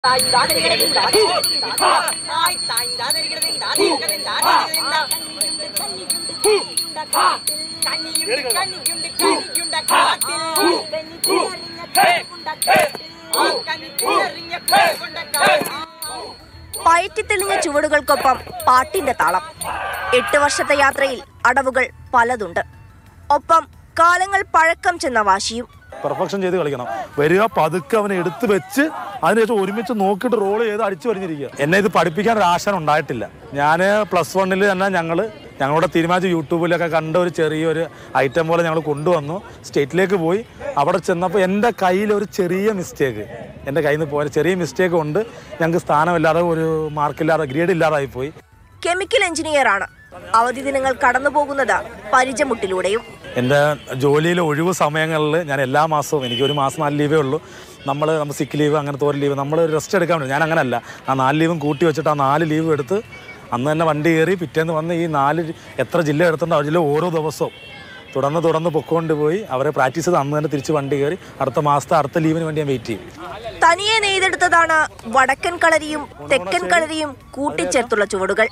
പയറ്റിത്തെളിഞ്ഞ ചുവടുകൾക്കൊപ്പം പാട്ടിന്റെ താളം എട്ട് വർഷത്തെ യാത്രയിൽ അടവുകൾ പലതുണ്ട് ഒപ്പം കാലങ്ങൾ പഴക്കം ചെന്ന വാശിയും പെർഫെക്ഷൻ ചെയ്ത് കളിക്കണം വരിക പതുക്കെ അവനെ എടുത്ത് വെച്ച് അതിനുശേഷം ഒരുമിച്ച് നോക്കിയിട്ട് റോൾ ചെയ്ത് അടിച്ചു വരിഞ്ഞിരിക്കുക എന്നെ ഇത് പഠിപ്പിക്കാൻ ഒരു ആശാൻ ഉണ്ടായിട്ടില്ല ഞാൻ പ്ലസ് വണ്ണിൽ തന്നെ ഞങ്ങൾ ഞങ്ങളുടെ തീരുമാനിച്ച യൂട്യൂബിലൊക്കെ കണ്ട ഒരു ചെറിയൊരു ഐറ്റം പോലെ ഞങ്ങൾ കൊണ്ടുവന്നു സ്റ്റേറ്റിലേക്ക് പോയി അവിടെ ചെന്നപ്പോൾ എൻ്റെ കയ്യിൽ ഒരു ചെറിയ മിസ്റ്റേക്ക് എൻ്റെ കയ്യിൽ നിന്ന് പോയ ചെറിയ മിസ്റ്റേക്ക് കൊണ്ട് ഞങ്ങൾക്ക് സ്ഥാനമില്ലാതെ ഒരു മാർക്കില്ലാതെ ഗ്രേഡ് ഇല്ലാതായി പോയി കെമിക്കൽ എഞ്ചിനീയറാണ് അവധി ദിനങ്ങൾ കടന്നു പോകുന്നത് പരിചമുട്ടിലൂടെയും എൻ്റെ ജോലിയിലെ ഒഴിവ് സമയങ്ങളിൽ ഞാൻ എല്ലാ മാസവും എനിക്ക് ഒരു മാസം നാല് ലീവേ ഉള്ളൂ നമ്മൾ നമ്മൾ സിക്ക് ലീവ് അങ്ങനത്തെ ഒരു ലീവ് നമ്മൾ റെസ്റ്റ് എടുക്കാൻ വേണ്ടി ഞാൻ അങ്ങനല്ല ആ നാല് ലീവും കൂട്ടി വെച്ചിട്ട് ആ നാല് ലീവ് എടുത്ത് അന്ന് തന്നെ വണ്ടി കയറി പിറ്റേന്ന് വന്ന് ഈ നാല് ജി- എത്ര ജില്ല എടുത്തിട്ടുണ്ടോ ആ ജില്ല ഓരോ ദിവസവും തുടർന്ന് തുടർന്ന് പൊക്കോണ്ട് പോയി അവരെ പ്രാക്ടീസ് ചെയ്ത് അന്ന് തന്നെ തിരിച്ച് വണ്ടി കയറി അടുത്ത മാസത്തെ അടുത്ത ലീവിന് വേണ്ടി ഞാൻ വെയിറ്റ് ചെയ്യും തനിയെ നെയ്തെടുത്തതാണ് വടക്കൻ കളരിയും തെക്കൻ കളരിയും കൂട്ടിച്ചേർത്തുള്ള ചുവടുകൾ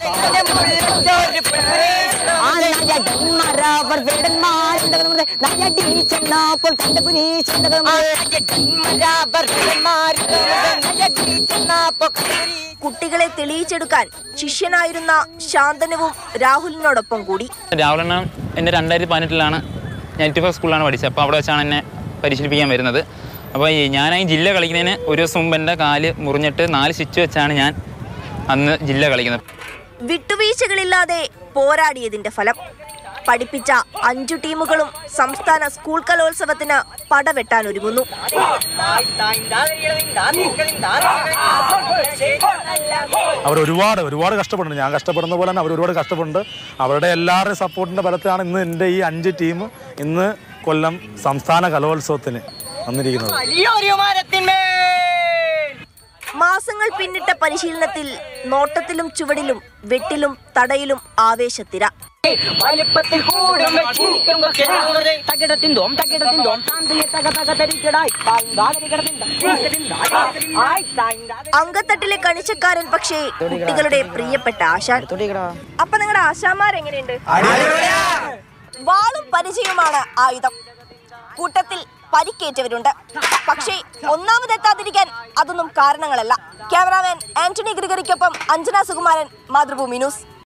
കുട്ടികളെ തെളിയിച്ചെടുക്കാൻ ശിഷ്യനായിരുന്ന ശാന്തനുവും രാഹുലിനോടൊപ്പം കൂടി രാഹുലണ്ണ എൻ്റെ രണ്ടായിരത്തി പതിനെട്ടിലാണ് ഞാൻ എയ്റ്റി സ്കൂളിലാണ് പഠിച്ചത് അപ്പോൾ അവിടെ വെച്ചാണ് എന്നെ പരിശീലിപ്പിക്കാൻ വരുന്നത് അപ്പോൾ ഈ ഞാൻ ഈ ജില്ല കളിക്കുന്നതിന് ഒരു ദിവസം മുമ്പ് എൻ്റെ കാല് മുറിഞ്ഞിട്ട് നാല് സ്റ്റിച്ച് വെച്ചാണ് ഞാൻ അന്ന് ജില്ല കളിക്കുന്നത് വിട്ടുവീഴ്ചകളില്ലാതെ പോരാടിയതിന്റെ ഫലം പഠിപ്പിച്ച അഞ്ചു ടീമുകളും സംസ്ഥാന സ്കൂൾ കലോത്സവത്തിന് പടവെട്ടാൻ ഒരുങ്ങുന്നു അവർ ഒരുപാട് ഒരുപാട് കഷ്ടപ്പെടുന്നുണ്ട് ഞാൻ കഷ്ടപ്പെടുന്ന പോലെ തന്നെ അവർ ഒരുപാട് കഷ്ടപ്പെടുന്നുണ്ട് അവരുടെ എല്ലാവരുടെയും സപ്പോർട്ടിൻ്റെ ബലത്തിലാണ് ഇന്ന് എൻ്റെ ഈ അഞ്ച് ടീം ഇന്ന് കൊല്ലം സംസ്ഥാന കലോത്സവത്തിന് വന്നിരിക്കുന്നത് വലിയൊരു മരത്തിന്മേൽ മാസങ്ങൾ പിന്നിട്ട പരിശീലനത്തിൽ നോട്ടത്തിലും ചുവടിലും വെട്ടിലും തടയിലും ആവേശത്തിര വലിപ്പത്തിൽ കൂടും വെച്ചിരിക്കും കൊക്കെഴുന്നത്. തകിടത്തിന്തോം തകിടത്തിന്തോം താന്തിയെ തക തക തരിക്കടായി താങ്കാതരികിടത്തിന്ത, തിരിക്കടിന്ത, ആയ് താങ്കാത അങ്കത്തട്ടിലെ കണിച്ചക്കാരൻ പക്ഷേ കുട്ടികളുടെ പ്രിയപ്പെട്ട ആശാൻ അപ്പൊ നിങ്ങളുടെ ആശാന്മാരെങ്ങനെയുണ്ട് വാളും പരിചയവുമാണ് ആയുധം കൂട്ടത്തിൽ പരിക്കേറ്റവരുണ്ട് പക്ഷേ ഒന്നാമതെത്താതിരിക്കാൻ അതൊന്നും കാരണങ്ങളല്ല ക്യാമറാമാൻ ആന്റണി ഗ്രിഗറിക്കൊപ്പം അഞ്ജന സുകുമാരൻ മാതൃഭൂമി ന്യൂസ്